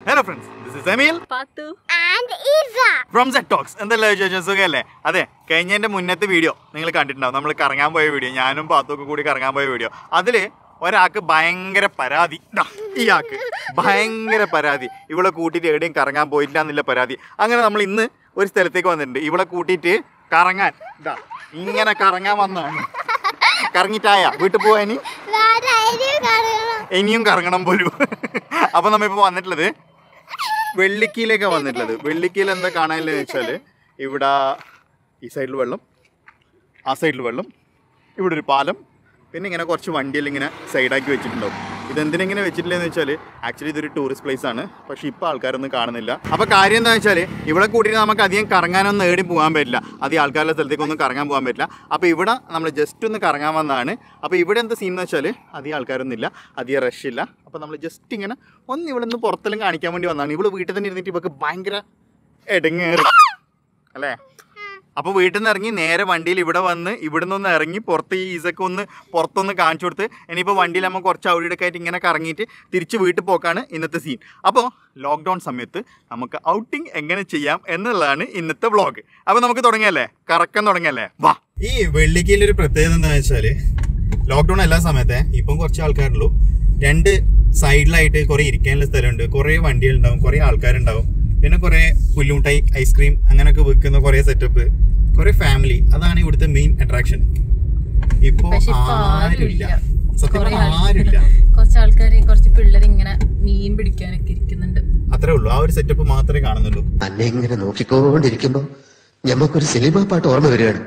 Hello friends this is Emil Pathu and Isa. From set talks എന്തെല്ലാം വിശേഷം സുഖമല്ലേ അതെ കഴിഞ്ഞതിന്റെ മുന്നത്തെ വീഡിയോ നിങ്ങൾ കണ്ടിട്ടുണ്ടാവും നമ്മൾ കറങ്ങാൻ പോയ വീഡിയോ ഞാനും പാത്തൊക്കെ കൂടി കറങ്ങാൻ പോയ വീഡിയോ അതില് ഒരാൾക്ക് ഭയങ്കര പരാതി ദാ, ഇയാൾക്ക് ഭയങ്കര പരാതി ഇവളെ കൂട്ടിയിട്ട് എവിടെയും കറങ്ങാൻ പോയില്ല എന്നുള്ള പരാതി അങ്ങനെ നമ്മൾ ഇന്ന് ഒരു സ്ഥലത്തേക്ക് വന്നിട്ടുണ്ട് ഇവളെ കൂട്ടിയിട്ട് കറങ്ങാൻ ദാ, ഇങ്ങനെ കറങ്ങാൻ വന്നതാണ് കറങ്ങിട്ടായ വീട്ടിൽ പോവാനി വേറെ ആരെയും കാണണം. ഇനിയും കറങ്ങണം പോലും അപ്പൊ നമ്മ ഇപ്പൊ വന്നിട്ടുള്ളത് വെള്ളിക്കീലേക്കാണ് വന്നിട്ടുള്ളത് വെള്ളിക്കീൽ എന്താ കാണാനില്ലെന്ന് വെച്ചാൽ ഇവിടെ ഈ സൈഡിൽ വെള്ളം ആ സൈഡിൽ വെള്ളം ഇവിടെ ഒരു പാലം പിന്നെ ഇങ്ങനെ കുറച്ച് വണ്ടിയെല്ലാം ഇങ്ങനെ സൈഡാക്കി വെച്ചിട്ടുണ്ടാവും ഇതെന്തിനെങ്ങനെ വെച്ചിട്ടില്ലെന്ന് വെച്ചാൽ ആക്ച്വലി ഇതൊരു ടൂറിസ്റ്റ് പ്ലേസ് ആണ് പക്ഷേ ഇപ്പോൾ ആൾക്കാരൊന്നും കാണുന്നില്ല അപ്പോൾ കാര്യം എന്താ വെച്ചാൽ ഇവിടെ കൂട്ടിയിട്ട് നമുക്ക് അധികം കറങ്ങാനൊന്നും ഏടി പോകാൻ പറ്റില്ല അധികം ആൾക്കാരുടെ സ്ഥലത്തേക്കൊന്നും കറങ്ങാൻ പോകാൻ പറ്റില്ല അപ്പോൾ ഇവിടെ നമ്മൾ ജസ്റ്റ് ഒന്ന് കറങ്ങാൻ വന്നതാണ് അപ്പോൾ ഇവിടെ എന്താ സീൻ എന്ന് വെച്ചാൽ അധികം ആൾക്കാരൊന്നും ഇല്ല അധികം റഷ് ഇല്ല അപ്പോൾ നമ്മൾ ജസ്റ്റ് ഇങ്ങനെ ഒന്ന് ഇവിടെ നിന്ന് പുറത്തെല്ലാം കാണിക്കാൻ വേണ്ടി വന്നതാണ് ഇവിടെ വീട്ടിൽ തന്നെ ഇരുന്നിട്ട് ഇവർക്ക് ഭയങ്കര എടങ്ങേറി അല്ലേ അപ്പോൾ വീട്ടിൽ നിന്ന് ഇറങ്ങി നേരെ വണ്ടിയിൽ ഇവിടെ വന്ന് ഇവിടെ നിന്ന് ഇറങ്ങി പുറത്ത് ഈ ഈസൊക്കെ ഒന്ന് പുറത്തൊന്ന് കാണിച്ചു കൊടുത്ത് ഇനിയിപ്പോൾ വണ്ടിയിൽ നമ്മൾ കുറച്ച് അവിടെ ഒക്കെ ആയിട്ട് ഇങ്ങനെ കറങ്ങിയിട്ട് തിരിച്ച് വീട്ടിൽ പോക്കാണ് ഇന്നത്തെ സീൻ അപ്പോൾ ലോക്ക്ഡൗൺ സമയത്ത് നമുക്ക് ഔട്ടിംഗ് എങ്ങനെ ചെയ്യാം എന്നുള്ളതാണ് ഇന്നത്തെ വ്ളോഗ് അപ്പോൾ നമുക്ക് തുടങ്ങിയല്ലേ കറക്കം തുടങ്ങിയല്ലേ വാ ഈ വെള്ളിക്കയിൽ ഒരു പ്രത്യേകത എന്താണെന്ന് വെച്ചാൽ ലോക്ക്ഡൗൺ എല്ലാ സമയത്തെ ഇപ്പം കുറച്ച് ആൾക്കാരുള്ളൂ രണ്ട് സൈഡിലായിട്ട് കുറേ ഇരിക്കാനുള്ള സ്ഥലമുണ്ട് കുറേ വണ്ടികളുണ്ടാവും കുറേ ആൾക്കാരുണ്ടാവും പിന്നെ കുറേ പുല്ലുമുട്ടായി ഐസ്ക്രീം അങ്ങനെയൊക്കെ വിൽക്കുന്ന കുറേ സെറ്റപ്പ് കുറേ ഫാമിലി അതാണ് ഇവിടുത്തെ മെയിൻ അട്രാക്ഷൻ ഇപ്പോ പക്ഷെ ഇപ്പൊ ആരുമില്ല ആരുമില്ല. സത്യം കുറേ പറഞ്ഞാൽ ആരുമില്ല കുറച്ച് ആൾക്കാര് കുറച്ച് പിള്ളേർ ഇങ്ങനെ മീൻ പിടിക്കാനൊക്കെ ഇരിക്കുന്നുണ്ട് അത്രേ ഉള്ളൂ ആ ഒരു സെറ്റപ്പ് മാത്രമേ കാണുന്നുള്ളൂ അന്നെ ഇങ്ങനെ നോക്കിക്കൊണ്ടിരിക്കുമ്പോ ഞമ്മക്കൊരു സിനിമ പാട്ട് ഓർമ്മ വരികയാണ്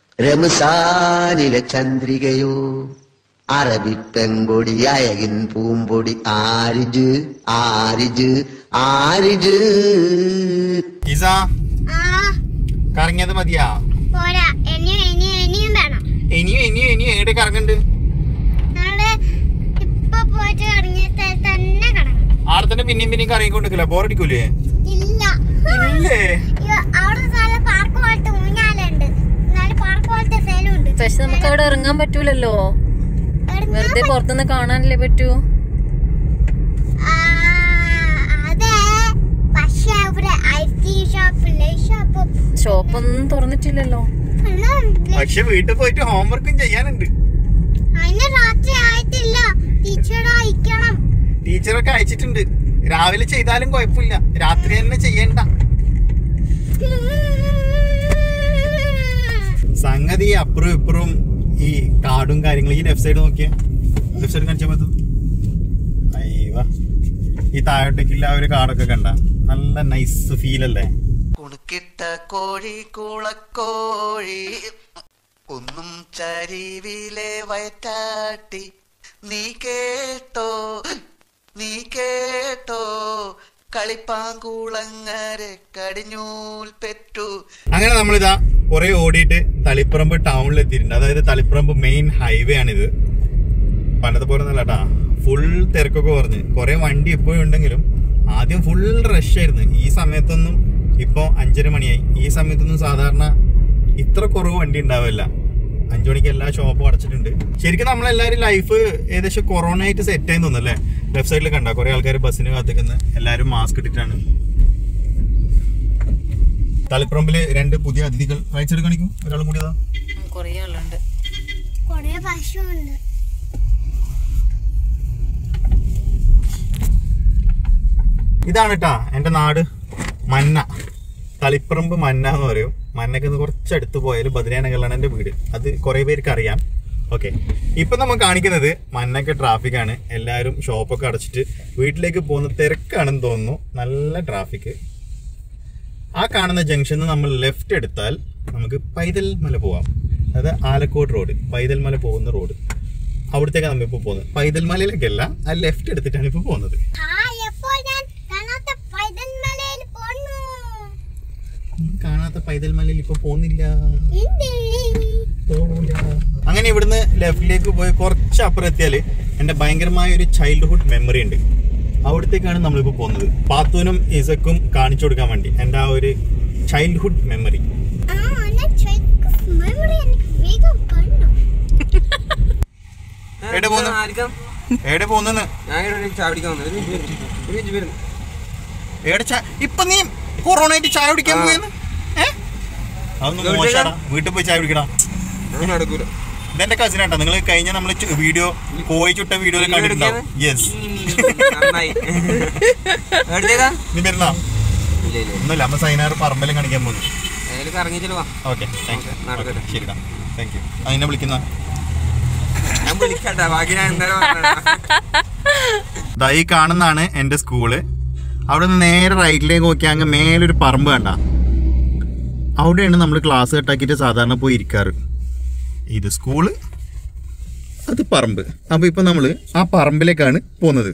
രമസാനിലെ ചന്ദ്രികയോ അറബി പെങ്കൊടി അയകിൻ പൂമ്പൊടി ആരിജ് ആരിജ് ആരിജ് ഇസ ആ, കറങ്ങിയത് മതിയാ പോരാ ഇനിയും ഇനിയും ഇനിയും വേണം ഇനിയും ഇനിയും ഇനിയും എവിടെ കറങ്ങണ്ട് നമ്മള് ഇപ്പൊ പോയിട്ട് ഇറങ്ങിയ സ്ഥലത്ത് തന്നെ കിടക്കണം ആടെ തന്നെ പിന്നെയും പിന്നെയും കറങ്ങിക്കൊണ്ടിരിക്കില്ല ബോറടിക്കൂലേ ഇല്ല ഇല്ലേ അയ്യോ, അവിടെ സ്ഥലം പാർക്ക് പോലത്തെ ഊഞ്ഞാലുണ്ട് എന്നാലും പാർക്ക് പോലത്തെ സ്ഥലമുണ്ട് പക്ഷെ നമുക്ക് അവിടെ ഇറങ്ങാൻ പറ്റൂലല്ലോ ഇറങ്ങാൻ വെറുതെ പുറത്തുനിന്ന് കാണാനല്ലേ പറ്റൂ ആ, അതെ പക്ഷെ അവിടെ ice cream shop light shop ഷോപ്പൊന്നും തുറന്നിട്ടില്ലല്ലോ എല്ലാം ഉണ്ട്. പക്ഷെ വീട്ടിൽ പോയിട്ട് ഹോംവർക്കും ചെയ്യാനുണ്ട് അതിന് രാത്രി ആയിട്ടില്ല ടീച്ചർ അയക്കണം ടീച്ചറൊക്കെ അയച്ചിട്ടുണ്ട് രാവിലെ ചെയ്താലും കുഴപ്പമില്ല രാത്രി തന്നെ ചെയ്യണ്ട സംഗതി അപ്പുറം ഇപ്പുറം ഈ കാടും കാര്യങ്ങളും ഈ ലെഫ്റ്റ് സൈഡ് നോക്കിയ ലെഫ്റ്റ് സൈഡ് കാണിച്ചാൽ പറ്റും അയ്യവ ഈ താഴോട്ടേക്കില്ല ആ ഒരു കാടൊക്കെ കണ്ട നല്ല നൈസ് ഫീൽ അല്ലേ കുണുക്കിട്ട കോഴി കുളക്കോഴി ഒന്നും ചരിവിലെ വയറ്റാട്ടി നീ കേട്ടോ നീ കേട്ടോ കളിപ്പാങ്കുളങ്ങരെ കടിഞ്ഞൂൽ പെറ്റു അങ്ങനെ നമ്മളിതാ കുറെ ഓടിയിട്ട് തളിപ്പറമ്പ് ടൗണിൽ എത്തിയിട്ടുണ്ട് അതായത് തളിപ്പറമ്പ് മെയിൻ ഹൈവേ ആണിത് പണ്ടത്തെ പോലെ ഒന്നല്ല കേട്ടാ ഫുൾ തിരക്കൊക്കെ പറഞ്ഞ് കുറെ വണ്ടി ഇപ്പോഴും ഉണ്ടെങ്കിലും ആദ്യം ഫുൾ റഷ് ആയിരുന്നു ഈ സമയത്തൊന്നും ഇപ്പോൾ അഞ്ചര മണിയായി ഈ സമയത്തൊന്നും സാധാരണ ഇത്ര കുറവ് വണ്ടി ഉണ്ടാവില്ല അഞ്ചു മണിക്ക് എല്ലാ ഷോപ്പും അടച്ചിട്ടുണ്ട് ശരിക്കും നമ്മളെല്ലാവരും ലൈഫ് ഏകദേശം കൊറോണ ആയിട്ട് സെറ്റ് ആയി തോന്നുന്നല്ലേ ലെഫ്റ്റ് സൈഡിൽ കണ്ട കുറെ ആൾക്കാർ ബസ്സിന് കാത്തിക്കുന്ന എല്ലാവരും മാസ്ക് ഇട്ടിട്ടാണ് തളിപ്പറമ്പില് രണ്ട് പുതിയ അതിഥികൾ റൈറ്റ് സൈഡ് കാണിക്കും ഒരാളും കൂടി അതാ കൊറേ ആളുണ്ട് കൊറേ പശുവുണ്ട് ഇതാണ് കേട്ടാ എൻ്റെ നാട് മന്ന തളിപ്പറമ്പ് മന്ന എന്ന് പറയും മന്നക്ക് നിന്ന് കുറച്ചടുത്ത് പോയാൽ ബദ്രിയാനഗറിലാണ് എൻ്റെ വീട് അത് കുറേ പേർക്ക് അറിയാം ഓക്കെ ഇപ്പം നമ്മൾ കാണിക്കുന്നത് മന്നൊക്കെ ട്രാഫിക്കാണ് എല്ലാവരും ഷോപ്പൊക്കെ അടച്ചിട്ട് വീട്ടിലേക്ക് പോകുന്ന തിരക്കാണെന്ന് തോന്നുന്നു നല്ല ട്രാഫിക് ആ കാണുന്ന ജംഗ്ഷനിൽ നമ്മൾ ലെഫ്റ്റ് എടുത്താൽ നമുക്ക് പൈതൽ മല പോവാം അതായത് ആലക്കോട് റോഡ് പൈതൽ മല പോകുന്ന റോഡ് അവിടത്തേക്കാണ് നമ്മൾ ഇപ്പോൾ പോകുന്നത് പൈതൽ മലയിലേക്കല്ല ആ ലെഫ്റ്റ് എടുത്തിട്ടാണ് ഇപ്പോൾ പോകുന്നത് ഹായ് എപ്പോൾ ഞാൻ കാണാത്ത പൈതൽ മലയിൽ പോന്നു കാണാത്ത പൈതൽ മലയിൽ ഇപ്പൊ പോകുന്നില്ല എന്ത്? അങ്ങനെ ഇവിടുന്ന് ലെഫ്റ്റിലേക്ക് പോയി കുറച്ച് അപ്പുറം എത്തിയാൽ എൻ്റെ ഭയങ്കരമായ ഒരു ചൈൽഡ്ഹുഡ് മെമ്മറി ഉണ്ട് അവിടത്തേക്കാണ് നമ്മളിപ്പോൾ പോകുന്നത് പാത്തൂനും ഇസക്കും കാണിച്ചു കൊടുക്കാൻ വേണ്ടി എൻ്റെ ആ ഒരു ചൈൽഡ്ഹുഡ് മെമ്മറി ആ, ഞാൻ ചോദിക്കും. memory എനിക്ക് വേഗം കാണണം. എവിടെ പോകുന്നു എവിടെ പോകുന്നെന്ന് ഞാൻ ഇവിടെ ഒരു ചായ പിടിക്കാൻ വന്നു ഒരു മിനിറ്റ് വരും. ഒരു മിനിറ്റ് വരും എവിടെ ചായ ഇപ്പൊ നീ കൊറോണ ആയിട്ട് ചായ കുടിക്കാൻ പോയെന്ന് ഏ അതൊന്നും മോശാടാ വീട്ടിൽ പോയി ചായ കുടിക്കടാ നടക്കൂല ഇതെന്റെ കസിനാട്ടോ നിങ്ങൾ കഴിഞ്ഞ നമ്മൾ വീഡിയോ കോഴി ചുട്ട വീഡിയോയിൽ കണ്ടിട്ടുണ്ടാവും യെസ് നന്നായി എവിടത്തേക്കാ നീ വരുന്നാ ഇല്ല ഇല്ല ഒന്നുമില്ല അമ്മ സൈനാർ പറമ്പലും കാണിക്കാൻ പോകുന്നു അതിൽ കറങ്ങിച്ചിട്ട് വാ ഓക്കെ താങ്ക് യു നടക്കട്ടെ. ശരിടാ താങ്ക് യു അതിനെ വിളിക്കുന്ന ഞാൻ വിളിക്കട്ടെ ബാക്കി ഞാൻ ഇന്നലെ പറഞ്ഞതാ. ദാ ഈ കാണുന്നതാണ് എൻ്റെ സ്കൂള് അവിടെ നിന്ന് നേരെ റൈറ്റിലേക്ക് നോക്കിയാൽ അങ്ങ് മേലൊരു പറമ്പ് കണ്ട അവിടെയാണ് നമ്മൾ ക്ലാസ് കട്ടാക്കിയിട്ട് സാധാരണ പോയി ഇരിക്കാറ് ഇത് സ്കൂള് അത് പറമ്പ് അപ്പോൾ ഇപ്പം നമ്മൾ ആ പറമ്പിലേക്കാണ് പോകുന്നത്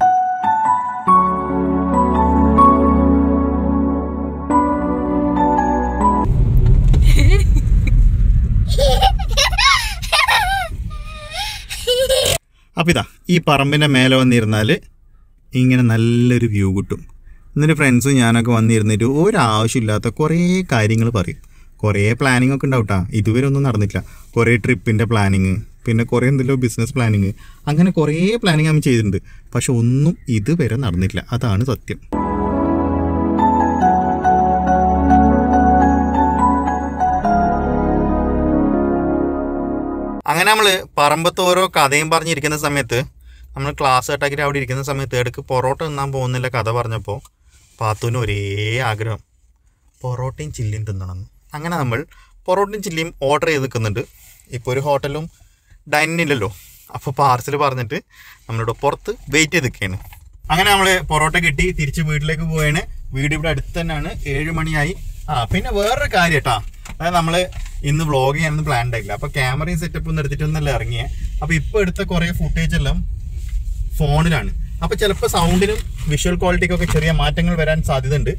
അപ്പോൾ ഇതാ ഈ പറമ്പിൻ്റെ മേലെ വന്നിരുന്നാൽ ഇങ്ങനെ നല്ലൊരു വ്യൂ കിട്ടും എന്നിട്ട് ഫ്രണ്ട്സും ഞാനൊക്കെ വന്നിരുന്നിട്ട് ഒരാവശ്യമില്ലാത്ത കുറേ കാര്യങ്ങൾ പറയും കുറേ പ്ലാനിങ് ഒക്കെ ഉണ്ടാവും ട്ടാ. ഇതുവരെ ഒന്നും നടന്നിട്ടില്ല കുറേ ട്രിപ്പിൻ്റെ പ്ലാനിങ് പിന്നെ കുറേ എന്തെല്ലോ ബിസിനസ് പ്ലാനിങ് അങ്ങനെ കുറേ പ്ലാനിങ് നമ്മൾ ചെയ്തിട്ടുണ്ട് പക്ഷെ ഒന്നും ഇതുവരെ നടന്നിട്ടില്ല അതാണ് സത്യം അങ്ങനെ നമ്മൾ പറമ്പത്ത് ഓരോ കഥയും പറഞ്ഞിരിക്കുന്ന സമയത്ത് നമ്മൾ ക്ലാസ് കട്ടാക്കിയിട്ട് അവിടെ ഇരിക്കുന്ന സമയത്ത് ഇടയ്ക്ക് പൊറോട്ട തിന്നാൻ പോകുന്നില്ല കഥ പറഞ്ഞപ്പോൾ പാത്തുവിന് ഒരേ ആഗ്രഹം പൊറോട്ടയും ചില്ലിയും തിന്നണം അങ്ങനെ നമ്മൾ പൊറോട്ടയും ചില്ലിയും ഓർഡർ ചെയ്ത് നിൽക്കുന്നുണ്ട് ഇപ്പോൾ ഒരു ഹോട്ടലും ഡൈനിങ് ഇല്ലല്ലോ അപ്പോൾ പാർസൽ പറഞ്ഞിട്ട് നമ്മളിവിടെ പുറത്ത് വെയിറ്റ് ചെയ്ത് നിൽക്കുകയാണ് അങ്ങനെ നമ്മൾ പൊറോട്ട കിട്ടി തിരിച്ച് വീട്ടിലേക്ക് പോവുകയാണ് വീട് ഇവിടെ അടുത്ത് തന്നെയാണ് ഏഴ് മണിയായി ആ പിന്നെ വേറൊരു കാര്യം കേട്ടാ അതായത് നമ്മൾ ഇന്ന് വ്ളോഗ് ചെയ്യാനൊന്നും പ്ലാൻ ഉണ്ടായില്ല അപ്പോൾ ക്യാമറയും സെറ്റപ്പ് ഒന്നും എടുത്തിട്ടൊന്നല്ല ഇറങ്ങിയേ അപ്പോൾ ഇപ്പോൾ എടുത്ത കുറേ ഫുട്ടേജ് എല്ലാം ഫോണിലാണ് അപ്പോൾ ചിലപ്പോൾ സൗണ്ടിനും വിഷ്വൽ ക്വാളിറ്റിക്കൊക്കെ ചെറിയ മാറ്റങ്ങൾ വരാൻ സാധ്യതയുണ്ട്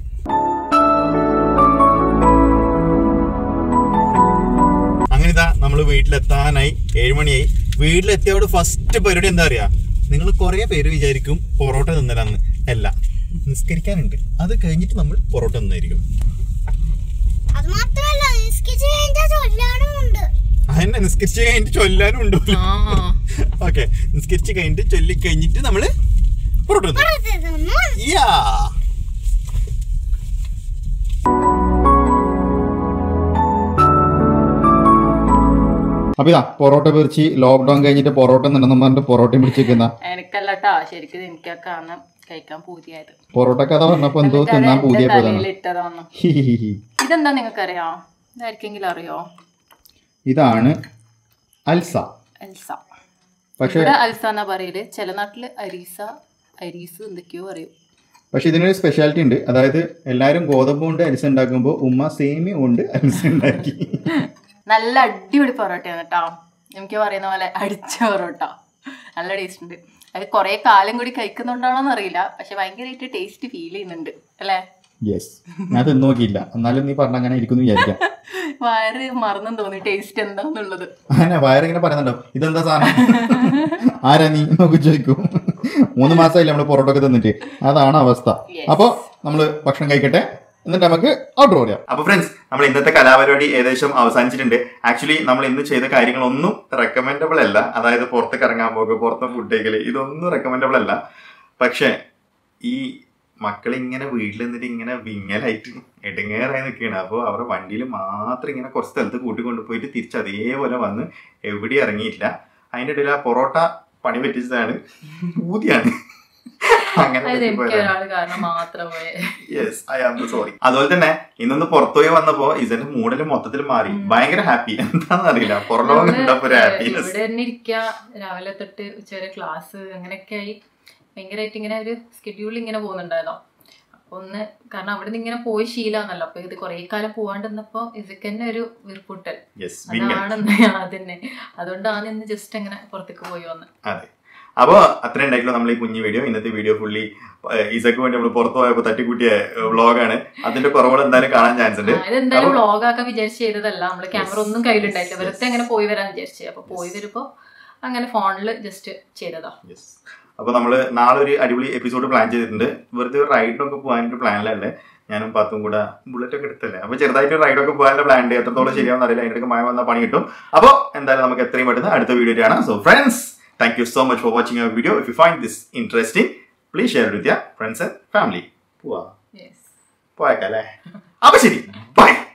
അങ്ങനെ ഇതാ നമ്മൾ വീട്ടിലെത്താനായി ഏഴ് മണിയായി വീട്ടിലെത്തിയോട് ഫസ്റ്റ് പരിപാടി എന്താ അറിയാ നിങ്ങൾ കുറേ പേര് വിചാരിക്കും പൊറോട്ട തിന്നലാന്ന് അല്ല നിസ്കരിക്കാനുണ്ട് അത് കഴിഞ്ഞിട്ട് നമ്മൾ പൊറോട്ട തിന്നായിരിക്കും അത് മാത്രമല്ല നിസ്കരിച്ച് കഴിഞ്ഞാൽ ചൊല്ലാനും ഉണ്ട് അതന്നെ നിസ്കരിച്ച് കഴിഞ്ഞിട്ട് ചൊല്ലാനും ഉണ്ട് ആ ഓക്കെ നിസ്കരിച്ച് കഴിഞ്ഞിട്ട് ചൊല്ലി കഴിഞ്ഞിട്ട് നമ്മൾ പൊറോട്ട തിന്നും പുറത്ത് തിന്നു യാ അപ്പൊ ഇതാ പൊറോട്ട പിരിച്ച് ലോക്ക്ഡൌൺ കഴിഞ്ഞിട്ട് പൊറോട്ട നിന്നെന്നും പറഞ്ഞിട്ട് പൊറോട്ടയും പിടിച്ചിരിക്കുന്ന എനിക്കല്ലട്ടാ ശരിക്കും എനിക്കൊക്കെ അന്ന് കഴിക്കാൻ പൂതിയായത് പൊറോട്ട കഥ പറഞ്ഞപ്പോ എന്തോ തിന്നാൻ പുതിയ പോയതാണ് ഇട്ടതാണ് ഹി ഹി ഹി ഹി. ഇതെന്താ നിങ്ങൾക്കറിയോ ഇതാർക്കെങ്കിലും അറിയോ ഇതാണ് അൽസ അൽസ പക്ഷെ ഇവിടെ അൽസ എന്നാ പറയല് ചില നാട്ടില് അരീസ അരീസ് എന്തൊക്കെയോ പറയും പക്ഷെ ഇതിനൊരു സ്പെഷ്യാലിറ്റി ഉണ്ട് അതായത് എല്ലാവരും ഗോതമ്പ് കൊണ്ട് അൽസ ഉണ്ടാക്കുമ്പോൾ ഉമ്മ സേമിയ കൊണ്ട് അൽസ ഉണ്ടാക്കി നല്ല അടിപൊളി പൊറോട്ടയാണ് കേട്ടോ എനിക്ക് പറയുന്ന പോലെ അടിച്ച പൊറോട്ട നല്ല ടേസ്റ്റ് ഉണ്ട് അത് കുറെ കാലം കൂടി കഴിക്കുന്നുണ്ടാണോന്ന് അറിയില്ല പക്ഷെ ഭയങ്കരമായിട്ട് ടേസ്റ്റ് ഫീൽ ചെയ്യുന്നുണ്ട് അല്ലേ യെസ് ഞാൻ തിന്നു നോക്കിയില്ല എന്നാലും നീ പറഞ്ഞ അങ്ങനെ ഇരിക്കുന്നു വിചാരിക്കാം വയറ് മറന്നും തോന്നി ടേസ്റ്റ് എന്താന്നുള്ളത് അങ്ങനെ വയറിങ്ങനെ പറയുന്നുണ്ടോ ഇതെന്താ സാധനം ആരാ നീ നോക്കി ചോദിക്കും മൂന്ന് മാസമായില്ലേ നമ്മൾ പൊറോട്ട ഒക്കെ തിന്നിട്ട് അതാണ് അവസ്ഥ Yes. അപ്പൊ നമ്മള് ഭക്ഷണം കഴിക്കട്ടെ എന്നിട്ട് നമുക്ക് ഔട്ടർ പറയാം അപ്പൊ ഫ്രണ്ട്സ് നമ്മൾ ഇന്നത്തെ കലാപരിപാടി ഏകദേശം അവസാനിച്ചിട്ടുണ്ട് ആക്ച്വലി നമ്മൾ ഇന്ന് ചെയ്ത കാര്യങ്ങളൊന്നും റെക്കമെൻഡബിൾ അല്ല അതായത് പുറത്തേക്ക് ഇറങ്ങാൻ പോകുക പുറത്തെ ഫുഡ് കഴിക്കല് ഇതൊന്നും റെക്കമെൻഡബിൾ അല്ല പക്ഷെ ഈ മക്കൾ ഇങ്ങനെ വീട്ടിൽ നിന്നിട്ട് ഇങ്ങനെ വിങ്ങലായിട്ട് ഇടങ്ങേറായി നിൽക്കുകയാണ് അപ്പോൾ അവരുടെ വണ്ടിയിൽ മാത്രം ഇങ്ങനെ കുറച്ച് സ്ഥലത്ത് കൂട്ടിക്കൊണ്ട് പോയിട്ട് തിരിച്ച് അതേപോലെ വന്ന് എവിടെയും ഇറങ്ങിയിട്ടില്ല അതിൻ്റെ ഇടയിൽ ആ പൊറോട്ട പണി പറ്റിച്ചതാണ് ഊതിയാണ് അങ്ങനെ അത് എനിക്ക് പറ്റിപ്പോയതാണ്. ഒരാൾ കാരണം മാത്രമേ യെസ് ഐ ആം സോറി അതുപോലെ തന്നെ ഇന്നൊന്ന് പുറത്തുപോയി വന്നപ്പോ ഇതിന്റെ മൂടല് മൊത്തത്തിൽ മാറി ഭയങ്കര ഹാപ്പി എന്താണെന്ന് അറിയില്ല പുറലോകം കണ്ടപ്പോ ഒരു ഹാപ്പിനെസ് ഇവിടെ തന്നെ ഇരിക്ക രാവിലെ തൊട്ട് ഉച്ചവരെ ക്ലാസ് അങ്ങനെയൊക്കെ ആയി ഭയങ്കരമായിട്ട് ഇങ്ങനെ ഒരു സ്കെഡ്യൂൾ ഇങ്ങനെ പോകുന്നുണ്ടായിരുന്നു അപ്പൊ ഒന്ന് കാരണം അവിടെ നിന്ന് ഇങ്ങനെ പോയി ശീലാന്നല്ലോ അപ്പൊ ഇത് കുറെ കാലം പോവാണ്ടിരുന്നപ്പോ ഇതൊക്കെ തന്നെ ഒരു വീർപ്പുട്ടൽ യെസ് വിങ്ങൽ അതാണ് അതന്നെ അതുകൊണ്ടാണ് ഇന്ന് ജസ്റ്റ് അങ്ങനെ പുറത്തേക്ക് പോയി വന്ന് അതെ അപ്പൊ അത്ര ഉണ്ടായിട്ടുള്ള നമ്മൾ ഈ കുഞ്ഞു വീഡിയോ ഇന്നത്തെ വീഡിയോ ഫുള്ളി ഇസക്ക് വേണ്ടി നമ്മൾ പുറത്തു പോയപ്പോ തട്ടിക്കൂട്ടിയ വ്ളോഗാണ് അതിന്റെ കുറവുകൾ എന്തായാലും കാണാൻ ചാൻസ് ഉണ്ട് ഇതെന്തായാലും വ്ളോഗ് ആക്കാൻ വിചാരിച്ച് ചെയ്തതല്ല നമ്മള് ക്യാമറ ഒന്നും കയ്യിലുണ്ടായില്ല വെറുതെ അങ്ങനെ പോയി വരാൻ വിചാരിച്ചു അപ്പൊ പോയി വരുമ്പോ അങ്ങനെ ഫോണിൽ ജസ്റ്റ് ചെയ്തതാ യെസ് അപ്പൊ നമ്മള് നാളെ ഒരു അടിപൊളി എപ്പിസോഡ് പ്ലാൻ ചെയ്തിട്ടുണ്ട് വെറുതെ ഒരു റൈഡിനൊക്കെ പോകാനൊരു പ്ലാനിലല്ലേ ഞാനും പത്തും കൂടെ ബുള്ളറ്റ് ഒക്കെ എടുത്തല്ലേ അപ്പൊ ചെറുതായിട്ട് ഒരു റൈഡൊക്കെ പോകാനുള്ള പ്ലാൻ ഉണ്ട് എത്രത്തോളം ശരിയാവുന്ന അറിയില്ല അതിന്റെ മഴ വന്നാൽ പണി കിട്ടും അപ്പോൾ എന്തായാലും നമുക്ക് എത്രയും പെട്ടെന്ന് അടുത്ത വീഡിയോ കാണാം so friends thank you so much for watching our video if you find this interesting please share with your friends and family പോവാ യെസ് പോയേക്കാം അല്ലേ അപ്പൊ ശരി ബൈ